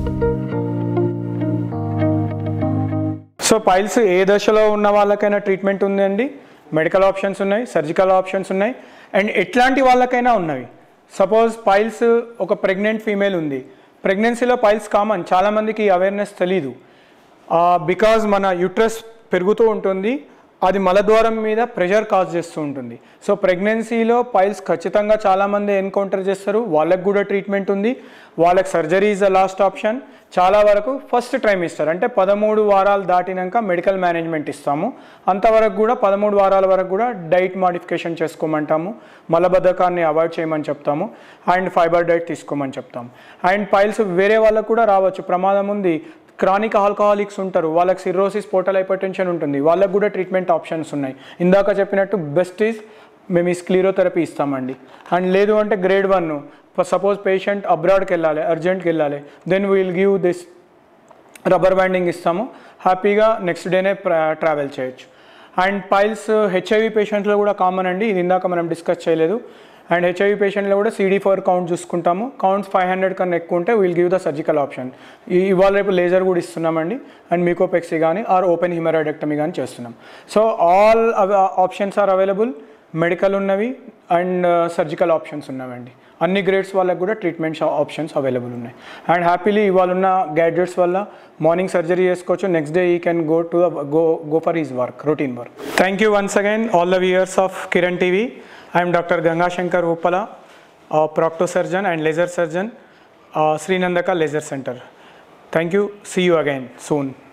so piles ఏ దశలో ఉన్న వాళ్ళకైనా ట్రీట్మెంట్ ఉందండి మెడికల్ ఆప్షన్స్ ఉన్నాయి సర్జికల్ ఆప్షన్స్ ఉన్నాయి అండ్ ఎట్లాంటి వాళ్ళకైనా ఉన్నవి సపోజ్ పైల్స్ ఒక ప్రెగ్నెంట్ ఫీమేల్ ఉంది ప్రెగ్నెన్సీలో పైల్స్ కామన్ చాలామందికి అవేర్నెస్ తెలీదు బికాజ్ మన యూట్రస్ పెరుగుతూ ఉంటుంది అది మలద్వారం మీద ప్రెషర్ కాజ్ చేస్తూ ఉంటుంది సో ప్రెగ్నెన్సీలో పైల్స్ ఖచ్చితంగా చాలామంది ఎన్కౌంటర్ చేస్తారు వాళ్ళకి కూడా ట్రీట్మెంట్ ఉంది వాళ్ళకి surgery is the last option చాలా వరకు ఫస్ట్ ట్రైమిస్టర్ అంటే పదమూడు వారాలు దాటినాక మెడికల్ మేనేజ్మెంట్ ఇస్తాము అంతవరకు కూడా పదమూడు వారాల వరకు కూడా డైట్ మాడిఫికేషన్ చేసుకోమంటాము మలబద్ధకాన్ని అవాయిడ్ చేయమని చెప్తాము అండ్ ఫైబర్ డైట్ తీసుకోమని చెప్తాము అండ్ పైల్స్ వేరే వాళ్ళకు కూడా రావచ్చు ప్రమాదం ఉంది క్రానిక్ ఆల్కహాలిక్స్ ఉంటారు వాళ్ళకి సిరోసిస్ పోర్టల్ హైపర్టెన్షన్ ఉంటుంది వాళ్ళకు కూడా ట్రీట్మెంట్ ఆప్షన్స్ ఉన్నాయి ఇందాక చెప్పినట్టు బెస్ట్ ఈజ్ మేము ఈ స్క్లీరోథెరపీ ఇస్తామండి అండ్ లేదు అంటే గ్రేడ్ వన్ సపోజ్ పేషెంట్ అబ్రాడ్కి వెళ్ళాలి అర్జెంట్కి వెళ్ళాలి then will give this rubber banding ఇస్తాము హ్యాపీగా నెక్స్ట్ డేనే ట్రావెల్ చేయొచ్చు అండ్ పైల్స్ హెచ్ఐవి పేషెంట్లో కూడా కామన్ అండి ఇది ఇందాక మనం డిస్కస్ చేయలేదు అండ్ హెచ్ఐవి పేషెంట్లో కూడా సిడీ ఫోర్ కౌంట్ చూసుకుంటాము కౌంట్స్ ఫైవ్ హండ్రెడ్ కన్నా ఎక్కువ ఉంటే will give the surgical option ఇవాళ రేపు లేజర్ కూడా ఇస్తున్నామండి అండ్ మీకోపెక్సీ కానీ ఆర్ ఓపెన్ హిమరాయిడెక్టమీ కానీ చేస్తున్నాం so all options are available medical ఉన్నవి అండ్ సర్జికల్ ఆప్షన్స్ ఉన్నవండి అన్ని గ్రేడ్స్ వాళ్ళకి కూడా ట్రీట్మెంట్ ఆప్షన్స్ అవైలబుల్ ఉన్నాయి అండ్ హ్యాపీలీ ఇవాళ ఉన్న గ్యాడ్జెట్స్ వల్ల మార్నింగ్ సర్జరీ చేసుకోవచ్చు next day he can go to go go for is work routine work thank you once again all the viewers of Kiran TV I'm doctor Gangashankar Uppala procto surgeon and laser surgeon Srinandaka laser centre thank you see you again soon